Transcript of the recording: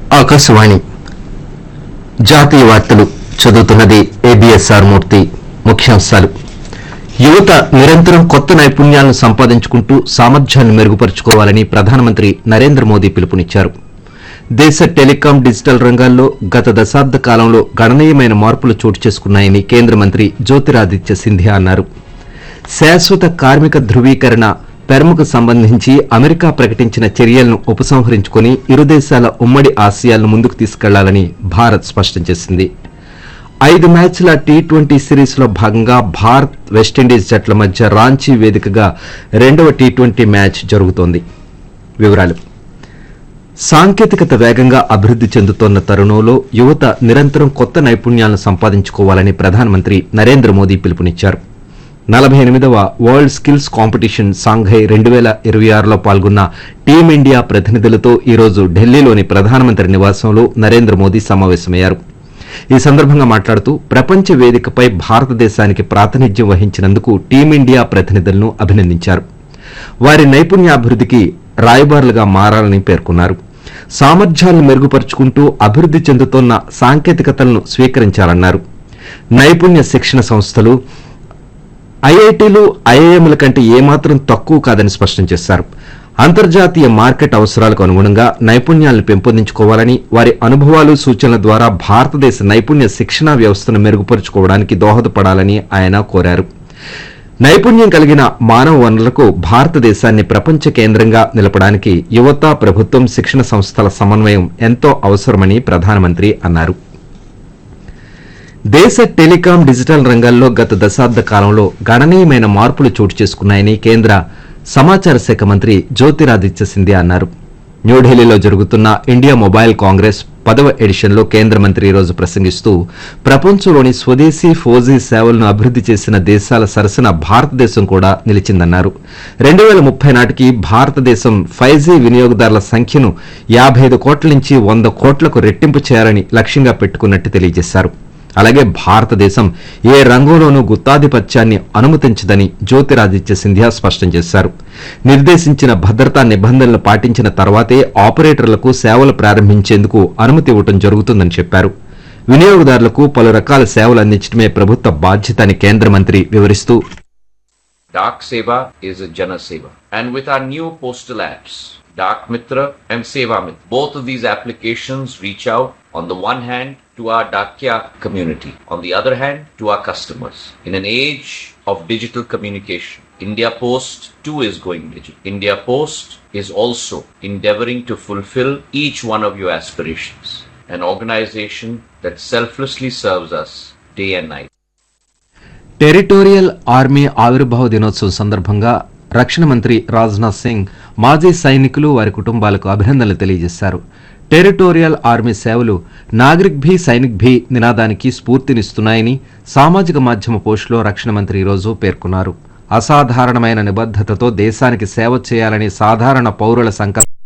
ఆకాశవాణి జాతీయ వార్తలు చదువుతున్నది ఏబిఎస్ఆర్ మూర్తి ముఖ్యాంశాలు యువత నిరంతరం కొత్త నైపుణ్యాలను సంపాదించుకుంటూ సామర్థ్యాన్ని మెరుగుపరుచుకోవాలని ప్రధానమంత్రి నరేంద్ర మోదీ పిలుపునిచ్చారు దేశ టెలికాం డిజిటల్ రంగాల్లో గత దశాబ్ద కాలంలో గణనీయమైన మార్పులు చోటు చేసుకున్నాయని కేంద్ర మంత్రి జ్యోతిరాదిత్య సింధియా అన్నారు శాశ్వత కార్మిక ధృవీకరణ పెర్ముకు సంబంధించి అమెరికా ప్రకటించిన చర్యలను ఉపసంహరించుకుని ఇరు దేశాల ఉమ్మడి ఆశయాలను ముందుకు తీసుకెళ్లాలని భారత్ స్పష్టం చేసింది ఐదు మ్యాచ్ల టీ ట్వంటీ సిరీస్ లో భాగంగా భారత్ వెస్టిండీస్ జట్ల మధ్య రాంచీ వేదికగా రెండవ టీ ట్వంటీ మ్యాచ్ జరుగుతోంది వివరాలు సాంకేతికత వేగంగా అభివృద్ధి చెందుతోన్న తరుణంలో యువత నిరంతరం కొత్త నైపుణ్యాలను సంపాదించుకోవాలని ప్రధానమంత్రి నరేంద్ర మోదీ పిలుపునిచ్చారు నలభై ఎనిమిదవ వరల్డ్ స్కిల్స్ కాంపిటీషన్ సాంఘై రెండు వేల ఇరవై ఆరులో పాల్గొన్న టీమిండియా ప్రతినిధులతో ఈరోజు ఢిల్లీలోని ప్రధానమంత్రి నివాసంలో నరేంద్ర మోదీ సమావేశమయ్యారు ఈ సందర్భంగా మాట్లాడుతూ ప్రపంచ వేదికపై భారతదేశానికి ప్రాతినిధ్యం వహించినందుకు టీమిండియా ప్రతినిధులను అభినందించారు వారి నైపుణ్యాభివృద్ధికి రాయబారులుగా మారాలని పేర్కొన్నారు సామర్థ్యాలను మెరుగుపరుచుకుంటూ అభివృద్ధి చెందుతోన్న సాంకేతికతలను స్వీకరించాలన్నారు నైపుణ్య శిక్షణ సంస్థలు ఐఐటీలు ఐఐఎంల కంటే ఏమాత్రం తక్కువ కాదని స్పష్టం చేశారు అంతర్జాతీయ మార్కెట్ అవసరాలకు అనుగుణంగా నైపుణ్యాలను పెంపొందించుకోవాలని వారి అనుభవాలు సూచనల ద్వారా భారతదేశ నైపుణ్య శిక్షణా వ్యవస్థను మెరుగుపరుచుకోవడానికి దోహదపడాలని ఆయన కోరారు నైపుణ్యం కలిగిన మానవ వనరులకు భారతదేశాన్ని ప్రపంచ కేంద్రంగా నిలపడానికి యువత ప్రభుత్వం శిక్షణ సంస్థల సమన్వయం ఎంతో అవసరమని ప్రధానమంత్రి అన్నారు దేశ టెలికాం డిజిటల్ రంగాల్లో గత దశాబ్ద కాలంలో గణనీయమైన మార్పులు చోటు చేసుకున్నాయని కేంద్ర సమాచార శాఖ మంత్రి జ్యోతిరాదిత్య సింధియా అన్నారు న్యూఢిల్లీలో జరుగుతున్న ఇండియా మొబైల్ కాంగ్రెస్ పదవ ఎడిషన్లో కేంద్ర మంత్రి ఈ రోజు ప్రసంగిస్తూ ప్రపంచంలోని స్వదేశీ ఫోజీ సేవలను అభివృద్ధి చేసిన దేశాల సరసన భారతదేశం కూడా నిలిచిందన్నారు రెండు వేల ముప్పై నాటికి భారతదేశం ఫైవ్ జీ వినియోగదారుల సంఖ్యను యాభై ఐదు కోట్ల నుంచి వంద కోట్లకు రెట్టింపు చేయాలని లక్ష్యంగా పెట్టుకున్నట్టు తెలియజేశారు అలాగే భారతదేశం ఏ రంగంలోనూ గుత్తాధిపత్యాన్ని అనుమతించదని జ్యోతిరాదిత్య సింధియా స్పష్టం చేశారు నిర్దేశించిన భద్రతా నిబంధనలు పాటించిన తర్వాతే ఆపరేటర్లకు సేవలు ప్రారంభించేందుకు అనుమతి ఇవ్వటం జరుగుతుందని చెప్పారు వినియోగదారులకు పలు రకాల సేవలు అందించడమే ప్రభుత్వ బాధ్యత అని కేంద్ర మంత్రి వివరిస్తూ Dak Seva is a Jana Seva. And with our new postal apps, Dak Mitra and Seva Mitra, both of these applications reach out on the one hand to our Dakya community, on the other hand to our customers. In an age of digital communication, India Post too is going digital. India Post is also endeavoring to fulfill each one of your aspirations. An organization that selflessly serves us day and night. Territorial army ఆవిర్భావ దినోత్సవం సందర్భంగా రక్షణ మంత్రి రాజ్నాథ్ సింగ్ మాజీ సైనికులు వారి కుటుంబాలకు అభినందనలు తెలియజేశారు టెరిటోరియల్ ఆర్మీ సేవలు నాగరిక్ భీ సైనిక్ భీ నినాదానికి స్ఫూర్తినిస్తున్నాయని సామాజిక మాధ్యమ పోస్టులో రక్షణ మంత్రి ఈరోజు పేర్కొన్నారు అసాధారణమైన నిబద్ధతతో దేశానికి సేవ చేయాలని సాధారణ పౌరుల సంకల్పం